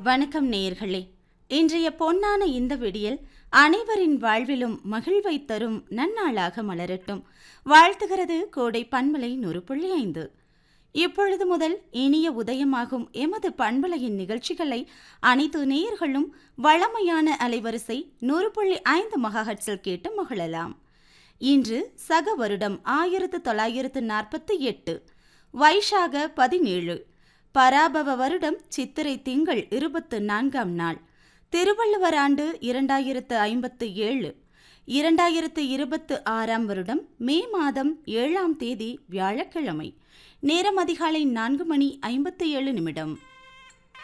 வணக்கம் நேயர்களே இன்றைய பொன்னான இந்த விடியல் அனைவரின் வாழ்விலும் மகிழ்வை தரும் நன்னாளாக மலரட்டும் வாழ்த்துகிறது கோடை பண்பலை நூறு புள்ளி ஐந்து இப்பொழுது முதல் இனிய உதயமாகும் எமது பண்பலையின் நிகழ்ச்சிகளை அனைத்து நேயர்களும் வளமையான அலைவரிசை நூறு புள்ளி ஐந்து மகாஹட்ஸில் கேட்டு மகிழலாம் இன்று சக வருடம் ஆயிரத்து தொள்ளாயிரத்து நாற்பத்தி எட்டு வைஷாக பதினேழு பராபவ வருடம் சித்திரை திங்கள் இருபத்து நான்காம் நாள் திருவள்ளுவர் ஆண்டு இரண்டாயிரத்து ஐம்பத்து ஏழு இரண்டாயிரத்து இருபத்து ஆறாம் வருடம் மே மாதம் ஏழாம் தேதி வியாழக்கிழமை நேரம் அதிகாலை நான்கு மணி ஐம்பத்து ஏழு நிமிடம்